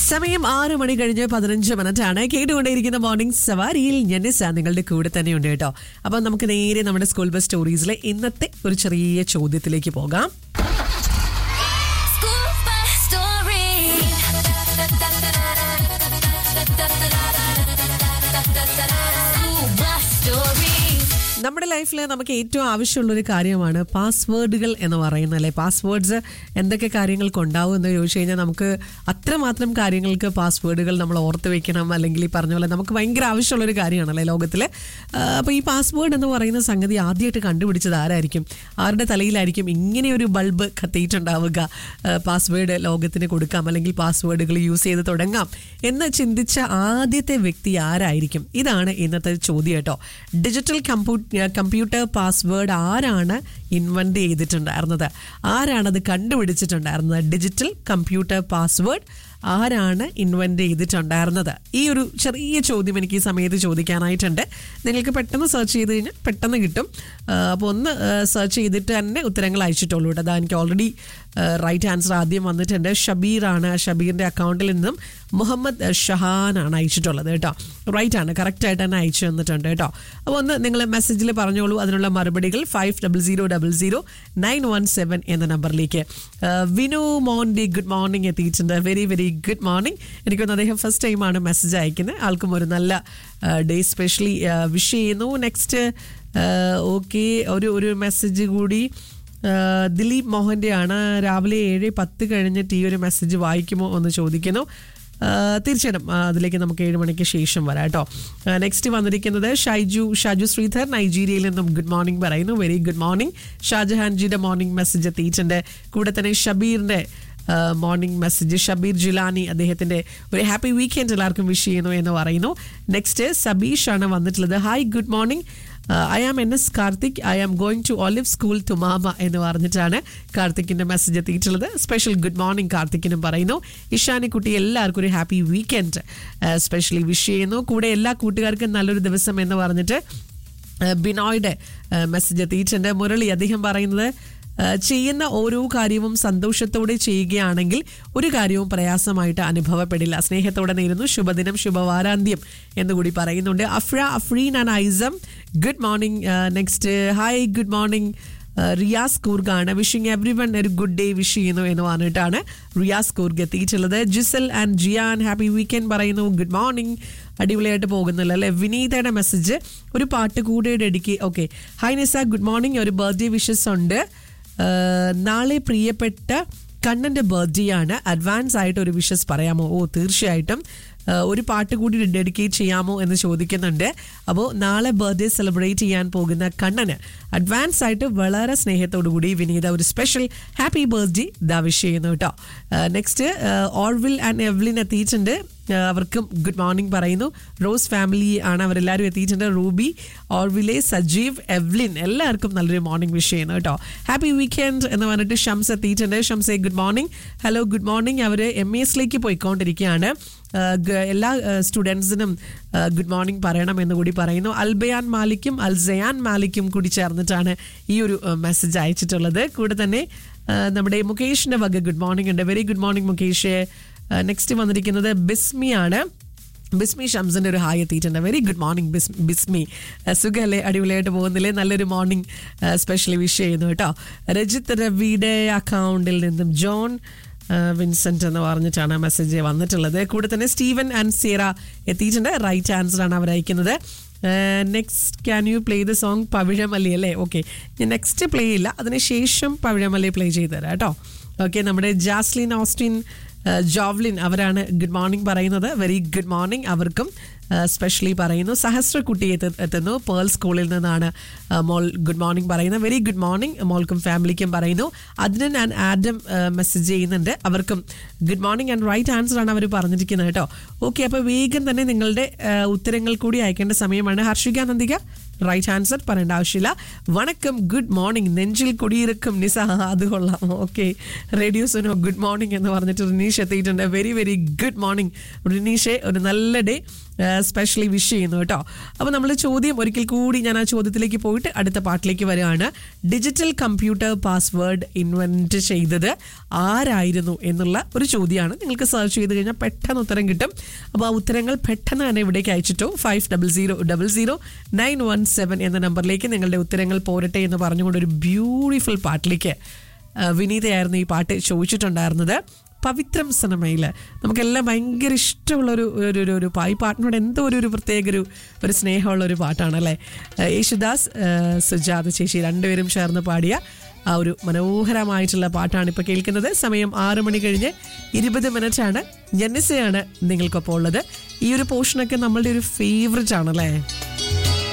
സമയം ആറ് മണി കഴിഞ്ഞ് പതിനഞ്ച് മിനിറ്റ് ആണ് കേട്ടുകൊണ്ടേയിരിക്കുന്ന മോർണിംഗ് സവാരിയിൽ ഞാൻ നിസ നിങ്ങളുടെ കൂടെ തന്നെയുണ്ട് കേട്ടോ അപ്പൊ നമുക്ക് നേരെ നമ്മുടെ സ്കൂൾ ബസ് സ്റ്റോറീസിലെ ഇന്നത്തെ ഒരു ചെറിയ ചോദ്യത്തിലേക്ക് പോകാം School bus story. School bus story. നമ്മുടെ ലൈഫിൽ നമുക്ക് ഏറ്റവും ആവശ്യമുള്ള ഒരു കാര്യമാണ് പാസ്വേഡുകൾ എന്ന് പറയുന്നത് അല്ലെ പാസ്വേഡ്സ് എന്തൊക്കെ കാര്യങ്ങൾക്ക് ഉണ്ടാവും എന്ന് ചോദിച്ചു കഴിഞ്ഞാൽ നമുക്ക് അത്രമാത്രം കാര്യങ്ങൾക്ക് പാസ്വേഡുകൾ നമ്മൾ ഓർത്ത് വെക്കണം അല്ലെങ്കിൽ ഈ പറഞ്ഞ പോലെ നമുക്ക് ഭയങ്കര ആവശ്യമുള്ള ഒരു കാര്യമാണല്ലേ ലോകത്തിൽ അപ്പോൾ ഈ പാസ്വേഡ് എന്ന് പറയുന്ന സംഗതി ആദ്യമായിട്ട് കണ്ടുപിടിച്ചത് ആരായിരിക്കും ആരുടെ തലയിലായിരിക്കും ഇങ്ങനെ ഒരു ബൾബ് കത്തിയിട്ടുണ്ടാവുക പാസ്വേഡ് ലോകത്തിന് കൊടുക്കാം അല്ലെങ്കിൽ പാസ്വേഡുകൾ യൂസ് ചെയ്ത് തുടങ്ങാം എന്ന് ചിന്തിച്ച ആദ്യത്തെ വ്യക്തി ആരായിരിക്കും ഇതാണ് ഇന്നത്തെ ചോദ്യം കേട്ടോ ഡിജിറ്റൽ കമ്പ്യൂ കമ്പ്യൂട്ടർ പാസ്വേഡ് ആരാണ് ഇൻവെന്റ് ചെയ്തിട്ടുണ്ടായിരുന്നത് ആരാണത് കണ്ടുപിടിച്ചിട്ടുണ്ടായിരുന്നത് ഡിജിറ്റൽ കമ്പ്യൂട്ടർ പാസ്വേഡ് ആരാണ് ഇൻവെന്റ് ചെയ്തിട്ടുണ്ടായിരുന്നത് ഈ ഒരു ചെറിയ ചോദ്യം എനിക്ക് ഈ സമയത്ത് ചോദിക്കാനായിട്ടുണ്ട് നിങ്ങൾക്ക് പെട്ടെന്ന് സെർച്ച് ചെയ്ത് കഴിഞ്ഞാൽ പെട്ടെന്ന് കിട്ടും അപ്പോൾ ഒന്ന് സെർച്ച് ചെയ്തിട്ട് തന്നെ ഉത്തരങ്ങൾ അയച്ചിട്ടുള്ളൂ കേട്ടോ അതാ എനിക്ക് ഓൾറെഡി റൈറ്റ് ആൻസർ ആദ്യം വന്നിട്ടുണ്ട് ഷബീറാണ് ഷബീറിന്റെ അക്കൗണ്ടിൽ നിന്നും മുഹമ്മദ് ഷഹാനാണ് അയച്ചിട്ടുള്ളത് കേട്ടോ റൈറ്റ് ആണ് കറക്റ്റ് ആയിട്ട് തന്നെ അയച്ചു തന്നിട്ടുണ്ട് കേട്ടോ അപ്പോൾ ഒന്ന് നിങ്ങൾ മെസ്സേജിൽ പറഞ്ഞോളൂ അതിനുള്ള മറുപടികൾ five double zero double zero nine one seven എന്ന നമ്പറിലേക്ക് വിനു മോണ്ടി ഗുഡ് മോർണിംഗ് എത്തിയിട്ടുണ്ട് വെരി വെരി ഗുഡ് മോർണിംഗ് എനിക്കൊന്ന് അദ്ദേഹം ഫസ്റ്റ് ടൈമാണ് മെസ്സേജ് അയക്കുന്നത് ആൾക്കും ഒരു നല്ല ഡേ സ്പെഷ്യലി വിഷ് ചെയ്യുന്നു നെക്സ്റ്റ് ഓക്കെ ഒരു ഒരു മെസ്സേജ് കൂടി ആ, ദിലീപ് മോഹന്റെ ആണ് രാവിലെ ഏഴ് പത്ത് കഴിഞ്ഞിട്ട് ഈ ഒരു മെസ്സേജ് വായിക്കുമോ എന്ന് ചോദിക്കുന്നു ആ, തീർച്ചയായിട്ടും ആ, അതിലേക്ക് നമുക്ക് ഏഴ് മണിക്ക് ശേഷം വരാം കേട്ടോ നെക്സ്റ്റ് വന്നിരിക്കുന്നത് ഷൈജു ഷാജു ശ്രീധർ നൈജീരിയയിൽ നിന്നും ഗുഡ് മോർണിംഗ് പറയുന്നു വെരി ഗുഡ് മോർണിംഗ് ഷാജഹാൻജിയുടെ മോർണിംഗ് മെസ്സേജ് എത്തിയിട്ടുണ്ട് കൂടെ തന്നെ ഷബീറിന്റെ മോർണിംഗ് മെസ്സേജ് ഷബീർ ജിലാനി അദ്ദേഹത്തിന്റെ ഒരു ഹാപ്പി വീക്കെൻഡ് എല്ലാവർക്കും വിഷ് ചെയ്യുന്നു എന്ന് പറയുന്നു നെക്സ്റ്റ് സബീഷ് ആണ് വന്നിട്ടുള്ളത് hi good morning I am N S Karthik I am going to Olive school to mama എന്ന് പറഞ്ഞിട്ടാണ് കാർത്തിക്കിന്റെ മെസ്സേജ് എത്തിയിട്ടുള്ളത് സ്പെഷ്യൽ ഗുഡ് മോർണിംഗ് കാർത്തിക്കിനും പറയുന്നു ഇഷാനിക്കുട്ടി എല്ലാവർക്കും ഒരു ഹാപ്പി വീക്കെൻഡ് സ്പെഷ്യലി വിഷ് ചെയ്യുന്നു കൂടെ എല്ലാ കൂട്ടുകാർക്കും നല്ലൊരു ദിവസം എന്ന് പറഞ്ഞിട്ട് ഏഹ് ബിനോയുടെ മെസ്സേജ് എത്തിയിട്ടുണ്ട് മുരളി അദ്ദേഹം പറയുന്നത് ഏഹ് ചെയ്യുന്ന ഓരോ കാര്യവും സന്തോഷത്തോടെ ചെയ്യുകയാണെങ്കിൽ ഒരു കാര്യവും പ്രയാസമായിട്ട് അനുഭവപ്പെടില്ല സ്നേഹത്തോടെ നേരുന്നു ശുഭദിനം ശുഭവാരാന്ത്യം എന്നുകൂടി പറയുന്നുണ്ട് Afra Afreen and Aisam good morning next hi good morning Riyas കൂർഗാണ് വിഷിംഗ് എവ്രി വൺ ഒരു ഗുഡ് ഡേ വിഷ് ചെയ്യുന്നു എന്ന് പറഞ്ഞിട്ടാണ് റിയാസ് കൂർഗ് എത്തിയിട്ടുള്ളത് Jisal and Jiyan happy weekend പറയുന്നു ഗുഡ് മോർണിംഗ് അടിപൊളിയായിട്ട് പോകുന്നില്ല അല്ലെ വിനീതയുടെ മെസ്സേജ് ഒരു പാട്ട് കൂടെ ഡെഡിക്കേ okay hi Nisa good morning ഒരു ബർത്ത്ഡേ വിഷസ് ഉണ്ട് ഏഹ് നാളെ പ്രിയപ്പെട്ട കണ്ണന്റെ ബർത്ത്ഡേ ആണ് അഡ്വാൻസ് ആയിട്ട് ഒരു വിഷസ് പറയാമോ ഓ തീർച്ചയായിട്ടും ഏഹ് ഒരു പാട്ട് കൂടി ഡെഡിക്കേറ്റ് ചെയ്യാമോ എന്ന് ചോദിക്കുന്നുണ്ട് അപ്പോൾ നാളെ ബർത്ത്ഡേ സെലിബ്രേറ്റ് ചെയ്യാൻ പോകുന്ന കണ്ണന് അഡ്വാൻസ് ആയിട്ട് വളരെ സ്നേഹത്തോടു കൂടി വിനീത ഒരു സ്പെഷ്യൽ ഹാപ്പി ബർത്ത്ഡേ ദാ വിഷ് ചെയ്യുന്നു കേട്ടോ നെക്സ്റ്റ് ഓർവിൽ ആൻഡ് എവ്ലിൻ എത്തിയിട്ടുണ്ട് ഏഹ് അവർക്കും ഗുഡ് മോർണിംഗ് പറയുന്നു റോസ് ഫാമിലി ആണ് അവരെല്ലാവരും എത്തിയിട്ടുണ്ട് റൂബി ഓർവിലെ സജീവ് എവ്ലിൻ എല്ലാവർക്കും നല്ലൊരു മോർണിംഗ് വിഷ് ചെയ്യുന്നു കേട്ടോ ഹാപ്പി വീക്കെൻഡ് എന്ന് പറഞ്ഞിട്ട് ഷംസ് എത്തിയിട്ടുണ്ട് ഷംസെ good morning hello good morning അവർ എം എസിലേക്ക് പോയിക്കൊണ്ടിരിക്കുകയാണ് ഏഹ് ഗ- എല്ലാ സ്റ്റുഡൻസിനും ഗുഡ് മോർണിംഗ് പറയണം എന്ന് കൂടി പറയുന്നു അൽബയാൻ മാലിക്കും അൽസയാൻ മാലിക്കും കൂടി ചേർന്നിട്ടാണ് ഈ ഒരു മെസ്സേജ് അയച്ചിട്ടുള്ളത് കൂടെ തന്നെ ഏഹ് നമ്മുടെ മുകേഷിന്റെ വക ഗുഡ് മോർണിംഗ് ഉണ്ട് very good morning Mukesh next വന്നിരിക്കുന്നത് ബിസ്മിയാണ് ബിസ്മി ഷംസിന്റെ ഒരു ഹായ് എത്തിയിട്ടുണ്ട് വെരി ഗുഡ് മോർണിംഗ് ബിസ് ബിസ്മി ഏഹ് സുഖല്ലേ അടിപൊളിയായിട്ട് പോകുന്നില്ലേ നല്ലൊരു മോർണിംഗ് സ്പെഷ്യലി വിഷ് ചെയ്യുന്നു കേട്ടോ രജിത് രവിയുടെ അക്കൗണ്ടിൽ നിന്നും ജോൺ ഏഹ് വിൻസെന്റ് എന്ന് പറഞ്ഞിട്ടാണ് മെസ്സേജ് വന്നിട്ടുള്ളത് കൂടെ തന്നെ സ്റ്റീവൻ ആൻഡ് സീറ എത്തിയിട്ടുണ്ട് റൈറ്റ് ആൻസർ ആണ് അവർ അയക്കുന്നത് next can you play the song Pavizhamalli അല്ലേ ഓക്കെ ഞാൻ നെക്സ്റ്റ് പ്ലേ ഇല്ല അതിനുശേഷം പവിഴമല്ലി പ്ലേ ചെയ്തു തരാം കേട്ടോ ഓക്കെ നമ്മുടെ ജാസ്ലിൻ ഓസ്റ്റിൻ ഏഹ് ജോവ്ലിൻ അവരാണ് ഗുഡ് മോർണിംഗ് പറയുന്നത് വെരി ഗുഡ് മോർണിംഗ് അവർക്കും സ്പെഷ്യലി പറയുന്നു സഹസ്രക്കുട്ടി എത്ത- എത്തുന്നു പേൾ സ്കൂളിൽ നിന്നാണ് ഏഹ് മോൾ ഗുഡ് മോർണിംഗ് പറയുന്നത് വെരി ഗുഡ് മോർണിംഗ് മോൾക്കും ഫാമിലിക്കും പറയുന്നു അതിനൻ ആൻഡ് ആഡം മെസ്സേജ് ചെയ്യുന്നുണ്ട് അവർക്കും good morning and right answer ആണ് അവർ പറഞ്ഞിരിക്കുന്നത് കേട്ടോ ഓക്കെ അപ്പോൾ വേഗം തന്നെ നിങ്ങളുടെ ഏഹ് ഉത്തരങ്ങൾ കൂടി അയക്കേണ്ട സമയമാണ് ഹർഷിക നന്ദിക റൈറ്റ് ആൻസർ പറയേണ്ട ആവശ്യമില്ല വണക്കം ഗുഡ് മോർണിംഗ് നെഞ്ചിൽ കുടിയിരിക്കും നിസ അത് കൊള്ളാം okay radio Suno good morning എന്ന് പറഞ്ഞിട്ട് റിനീഷ് എത്തിയിട്ടുണ്ട് വെരി വെരി ഗുഡ് മോർണിംഗ് റിനീഷെ ഒരു നല്ല ഡേ സ്പെഷ്യലി വിഷ് ചെയ്യുന്നു കേട്ടോ അപ്പോൾ നമ്മൾ ചോദ്യം ഒരിക്കൽ കൂടി ഞാൻ ആ ചോദ്യത്തിലേക്ക് പോയിട്ട് അടുത്ത പാട്ടിലേക്ക് വരികയാണ് ഡിജിറ്റൽ കമ്പ്യൂട്ടർ പാസ്വേഡ് ഇൻവെന്റ് ചെയ്തത് ആരായിരുന്നു എന്നുള്ള ഒരു ചോദ്യമാണ് നിങ്ങൾക്ക് സെർച്ച് ചെയ്ത് കഴിഞ്ഞാൽ പെട്ടെന്ന് ഉത്തരം കിട്ടും അപ്പോൾ ആ ഉത്തരങ്ങൾ പെട്ടെന്ന് തന്നെ ഇവിടേക്ക് അയച്ചിട്ടോ five double zero double zero nine one seven എന്ന നമ്പറിലേക്ക് നിങ്ങളുടെ ഉത്തരങ്ങൾ പോരട്ടെ എന്ന് പറഞ്ഞുകൊണ്ട് ഒരു ബ്യൂട്ടിഫുൾ പാട്ടിലേക്ക് ആ, വിനീതയായിരുന്നു ഈ പാട്ട് ചോദിച്ചിട്ടുണ്ടായിരുന്നത് പവിത്രം സിനിമയിൽ നമുക്കെല്ലാം ഭയങ്കര ഇഷ്ടമുള്ള ഒരു ഒരു ഒരു ഒരു പാ- ഈ പാട്ടിനോട് എന്തോ ഒരു ഒരു പ്രത്യേക ഒരു ഒരു സ്നേഹമുള്ള ഒരു പാട്ടാണ് അല്ലേ ആ, യേശുദാസ് ആ, സുജാത ചേച്ചി രണ്ടുപേരും ചേർന്ന് പാടിയ ആ ഒരു മനോഹരമായിട്ടുള്ള പാട്ടാണ് ഇപ്പോൾ കേൾക്കുന്നത് സമയം ആറ് മണി കഴിഞ്ഞ് ഇരുപത് മിനിറ്റാണ് ജന്നിസയാണ് നിങ്ങൾക്കൊപ്പം ഉള്ളത് ഈ ഒരു പോർഷനൊക്കെ നമ്മളുടെ ഒരു ഫേവററ്റ് ആണല്ലേ